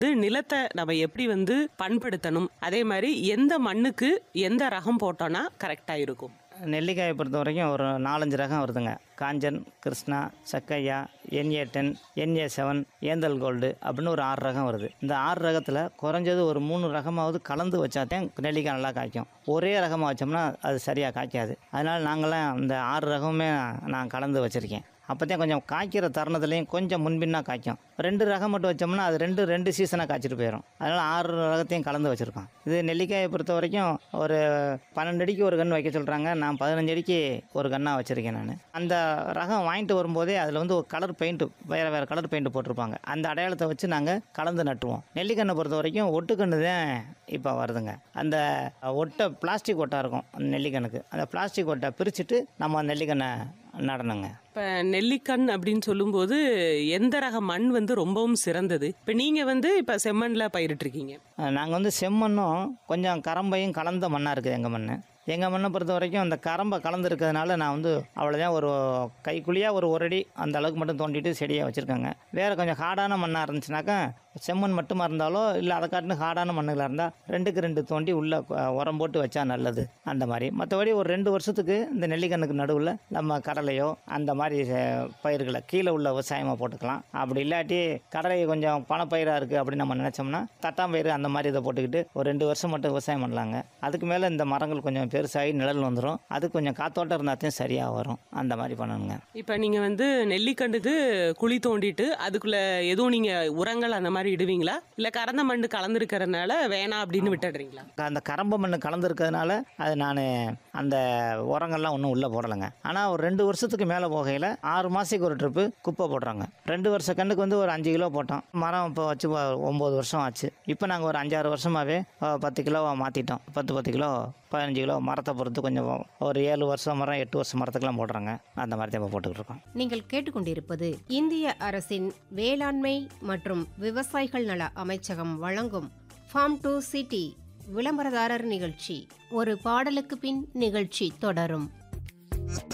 இது நிலத்தை நம்ம எப்படி வந்து பண்படுத்தணும் அதே மாதிரி எந்த மண்ணுக்கு எந்த ரகம் போட்டோம்னா கரெக்டா இருக்கும் நெல்லிக்காயை பொறுத்த வரைக்கும் ஒரு நாலஞ்சு ரகம் வருதுங்க காஞ்சன் கிருஷ்ணா சக்கையா என்ஏ டென் என்ஏ செவன் ஏந்தல் கோல்டு அப்படின்னு ஒரு ஆறு ரகம் வருது இந்த ஆறு ரகத்தில் குறைஞ்சது ஒரு மூணு ரகமாவது கலந்து வச்சாதான் நெல்லிக்காய் நல்லா காய்க்கும் ஒரே ரகமாக வச்சோம்னா அது சரியாக காய்க்காது அதனால் நாங்களாம் இந்த ஆறு ரகமுமே நான் கலந்து வச்சுருக்கேன் அப்போ தான் கொஞ்சம் காய்க்கிற தருணத்துலேயும் கொஞ்சம் முன்பின்னா காய்க்கும் ரெண்டு ரகம் மட்டும் வச்சோம்னா அது ரெண்டு ரெண்டு சீசனாக காய்ச்சிட்டு போயிடும் அதனால் ஆறு ரகத்தையும் கலந்து வச்சுருக்கோம் இது நெல்லிக்காயை பொறுத்த வரைக்கும் ஒரு பன்னெண்டு அடிக்கு ஒரு கன்று வைக்க சொல்கிறாங்க நான் பதினஞ்சு அடிக்கு ஒரு கன்னாக வச்சுருக்கேன் நான் அந்த ரகம் வாங்கிட்டு வரும்போதே அதில் வந்து ஒரு கலர் பெயிண்ட்டு வேறு வேறு கலர் பெயிண்ட் போட்டிருப்பாங்க அந்த அடையாளத்தை வச்சு நாங்கள் கலந்து நட்டுவோம் நெல்லிக்கண்ணை பொறுத்த வரைக்கும் ஒட்டுக்கன்று தான் இப்போ வருதுங்க அந்த ஒட்டை பிளாஸ்டிக் ஒட்டா இருக்கும் அந்த நெல்லிக்கண்ணுக்கு அந்த பிளாஸ்டிக் ஒட்டை பிரிச்சுட்டு நம்ம நெல்லிக்கண்ணை நடணுங்க இப்போ நெல்லிக்கண் அப்படின்னு சொல்லும்போது எந்த ரக மண் வந்து ரொம்பவும் சிறந்தது இப்போ நீங்கள் வந்து இப்போ செம்மண்ணில் பயிரிட்டிருக்கீங்க நாங்கள் வந்து செம்மண்ணும் கொஞ்சம் கரம்பையும் கலந்த மண்ணாக இருக்குது எங்கள் மண் எங்கள் மண்ணை பொறுத்த வரைக்கும் அந்த கரம்பை கலந்துருக்கிறதுனால நான் வந்து அவ்வளோதான் ஒரு கைக்குழியாக ஒரு ஒரு அடி அந்த அளவுக்கு மட்டும் தோண்டிட்டு செடியாக வச்சுருக்கேங்க வேறு கொஞ்சம் ஹார்டான மண்ணாக இருந்துச்சுனாக்கா செம்மண் மட்டுமா இருந்தாலோ இல்லை அதை காட்டின ஹார்டான மண்ணுகளாக இருந்தால் ரெண்டுக்கு ரெண்டு தோண்டி உள்ளே உரம் போட்டு வச்சா நல்லது அந்த மாதிரி மற்றபடி ஒரு ரெண்டு வருஷத்துக்கு இந்த நெல்லிக்கண்ணுக்கு நடுவில் நம்ம கடலையோ அந்த மாதிரி அஹ், பயிர்களை கீழே உள்ள விவசாயமாக போட்டுக்கலாம் அப்படி இல்லாட்டி கடலை கொஞ்சம் பணப்பயிராக இருக்குது அப்படின்னு நம்ம நினச்சோம்னா தட்டாம்பயிறு அந்த மாதிரி இதை போட்டுக்கிட்டு ஒரு ரெண்டு வருஷம் மட்டும் விவசாயம் பண்ணலாங்க அதுக்கு மேலே இந்த மரங்கள் கொஞ்சம் பெருசாகி நிழல் வந்துடும் அது கொஞ்சம் காத்தோட்டம் இருந்தாத்தையும் சரியாக வரும் அந்த மாதிரி பண்ணணுங்க இப்போ நீங்கள் வந்து நெல்லிக்கண்டுக்கு குழி தோண்டிட்டு அதுக்குள்ளே எதுவும் நீங்கள் உரங்கள் அந்த மாதிரி இடுவீங்களா இல்லை கறந்த மண் கலந்துருக்கறதுனால வேணாம் அப்படின்னு விட்டுடுறீங்களா அந்த கரம்ப மண் கலந்துருக்கிறதுனால அது நான் அந்த உரங்கள்லாம் ஒன்றும் உள்ளே போடலைங்க ஆனால் ஒரு ரெண்டு வருஷத்துக்கு மேலே போகையில் ஆறு மாதத்துக்கு ஒரு ட்ரிப்பு குப்பை போடுறாங்க ரெண்டு வருஷ கண்ணுக்கு வந்து ஒரு அஞ்சு கிலோ போட்டோம் மரம் இப்போ வச்சு ஒ- ஒம்பது வருஷம் ஆச்சு இப்போ நாங்கள் ஒரு அஞ்சாறு வருஷமாகவே பத்து கிலோ மாற்றிட்டோம் பத்து பத்து கிலோ பதினஞ்சு கிலோ மரத்தை பொறுத்து கொஞ்சம் ஒரு ஏழு வருஷம் மரம் எட்டு வருஷம் மரத்துக்கெல்லாம் போடுறாங்க அந்த மாதிரி தான் இப்போ போட்டுக்கிட்டு இருக்கோம் நீங்கள் கேட்டுக்கொண்டிருப்பது இந்திய அரசின் வேளாண்மை மற்றும் விவசாயிகள் நல அமைச்சகம் வழங்கும் ஃபார்ம் டு சிட்டி விளம்பரதாரர் நிகழ்ச்சி ஒரு பாடலுக்கு பின் நிகழ்ச்சி தொடரும்